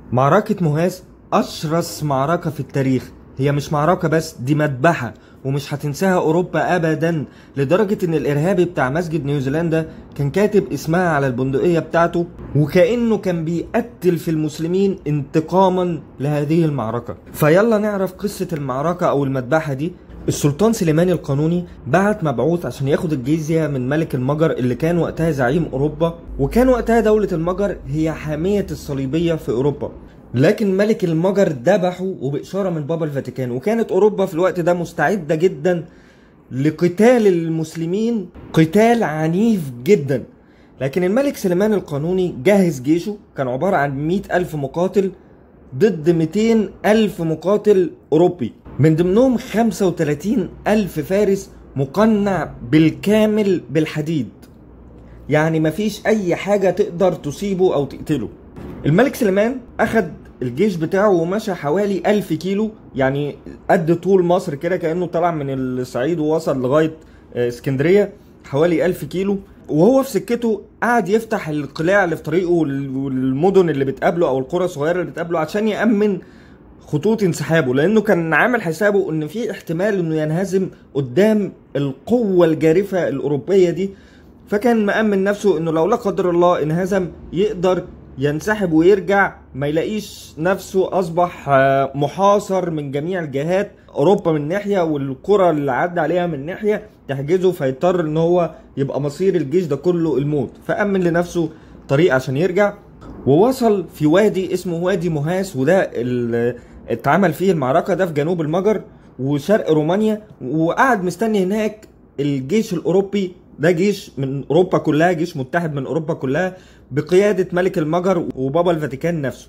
معركة مهاس أشرس معركة في التاريخ هي مش معركة بس دي مذبحة ومش هتنساها أوروبا أبدا لدرجة إن الإرهابي بتاع مسجد نيوزيلندا كان كاتب اسمها على البندقية بتاعته وكأنه كان بيقتل في المسلمين انتقاما لهذه المعركة فيلا نعرف قصة المعركة أو المذبحة دي السلطان سليمان القانوني بعت مبعوث عشان ياخد الجزية من ملك المجر اللي كان وقتها زعيم أوروبا وكان وقتها دولة المجر هي حامية الصليبية في أوروبا لكن ملك المجر ذبحه وبإشارة من بابا الفاتيكان وكانت أوروبا في الوقت ده مستعدة جدا لقتال المسلمين قتال عنيف جدا لكن الملك سليمان القانوني جهز جيشه كان عبارة عن مئة ألف مقاتل ضد 200 ألف مقاتل أوروبي من ضمنهم 35 ألف فارس مقنع بالكامل بالحديد يعني مفيش أي حاجة تقدر تصيبه أو تقتله الملك سليمان أخد الجيش بتاعه ومشى حوالي ألف كيلو يعني قد طول مصر كده كأنه طلع من الصعيد ووصل لغاية آه، اسكندرية حوالي ألف كيلو وهو في سكته قعد يفتح القلاع اللي في طريقه وال- والمدن اللي بتقابله او القرى الصغيره اللي بتقابله عشان يامن خطوط انسحابه لانه كان عامل حسابه ان في احتمال انه ينهزم قدام القوه الجارفه الاوروبيه دي فكان مأمن نفسه انه لو لا قدر الله انهزم يقدر ينسحب ويرجع ما يلاقيش نفسه اصبح آه، محاصر من جميع الجهات اوروبا من ناحيه والقرى اللي عدى عليها من ناحيه تحجزه فيضطر ان هو يبقى مصير الجيش ده كله الموت فامن لنفسه طريق عشان يرجع ووصل في وادي اسمه وادي مهاس وده ال- اتعمل فيه المعركه ده في جنوب المجر وشرق رومانيا وقعد مستني هناك الجيش الاوروبي ده جيش من اوروبا كلها جيش متحد من اوروبا كلها بقياده ملك المجر وبابا الفاتيكان نفسه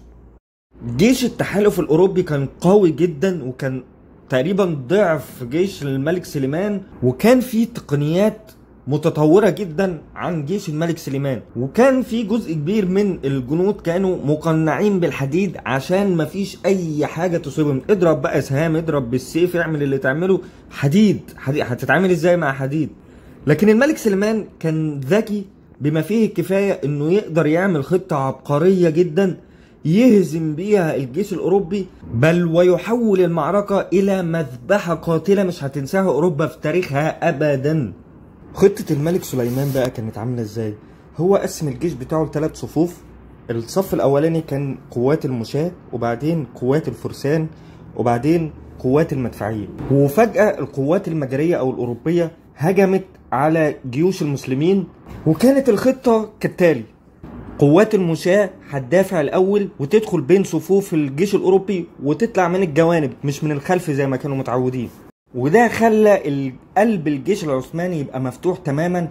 جيش التحالف الاوروبي كان قوي جدا وكان تقريبا ضعف جيش الملك سليمان وكان فيه تقنيات متطورة جدا عن جيش الملك سليمان وكان في جزء كبير من الجنود كانوا مقنعين بالحديد عشان مفيش اي حاجة تصيبهم اضرب بقى سهام اضرب بالسيف اعمل اللي تعمله حديد حديد هتتعامل ازاي مع حديد لكن الملك سليمان كان ذكي بما فيه الكفاية انه يقدر يعمل خطة عبقرية جدا يهزم بيها الجيش الاوروبي بل ويحول المعركة الى مذبحة قاتلة مش هتنساها اوروبا في تاريخها ابدا خطة الملك سليمان بقى كانت عاملة ازاي هو قسم الجيش بتاعه لثلاث صفوف الصف الاولاني كان قوات المشاة وبعدين قوات الفرسان وبعدين قوات المدفعية وفجأة القوات المجرية او الاوروبية هجمت على جيوش المسلمين وكانت الخطة كالتالي قوات المشاة هتدافع الأول وتدخل بين صفوف الجيش الأوروبي وتطلع من الجوانب مش من الخلف زي ما كانوا متعودين وده خلى ال- قلب الجيش العثماني يبقى مفتوح تماما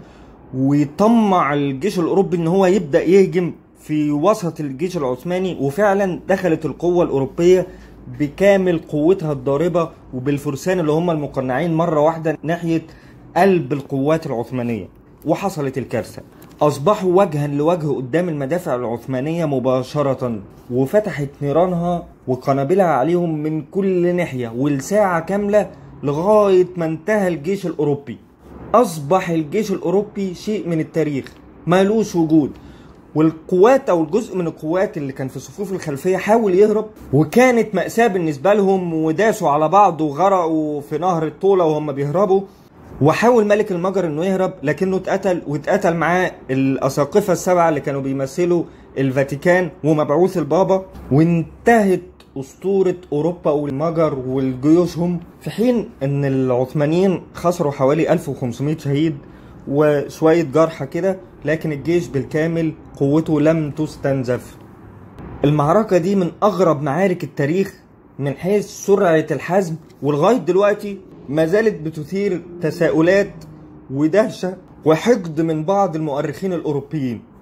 ويطمع الجيش الأوروبي إن هو يبدأ يهجم في وسط الجيش العثماني وفعلا دخلت القوة الأوروبية بكامل قوتها الضاربة وبالفرسان اللي هم المقنعين مرة واحدة ناحية قلب القوات العثمانية وحصلت الكارثة أصبحوا وجها لوجه قدام المدافع العثمانية مباشرة وفتحت نيرانها وقنابلها عليهم من كل ناحية والساعة كاملة لغاية ما انتهى الجيش الأوروبي أصبح الجيش الأوروبي شيء من التاريخ مالوش وجود والقوات او الجزء من القوات اللي كان في الصفوف الخلفيه حاول يهرب وكانت ماساه بالنسبه لهم وداسوا على بعض وغرقوا في نهر الطوله وهم بيهربوا وحاول ملك المجر انه يهرب لكنه اتقتل واتقتل معاه الاساقفه السبعه اللي كانوا بيمثلوا الفاتيكان ومبعوث البابا وانتهت اسطوره اوروبا والمجر والجيوشهم في حين ان العثمانيين خسروا حوالي 1500 شهيد وشويه جرحى كده لكن الجيش بالكامل قوته لم تستنزف المعركة دي من أغرب معارك التاريخ من حيث سرعة الحزم ولغاية دلوقتي ما زالت بتثير تساؤلات ودهشة وحقد من بعض المؤرخين الأوروبيين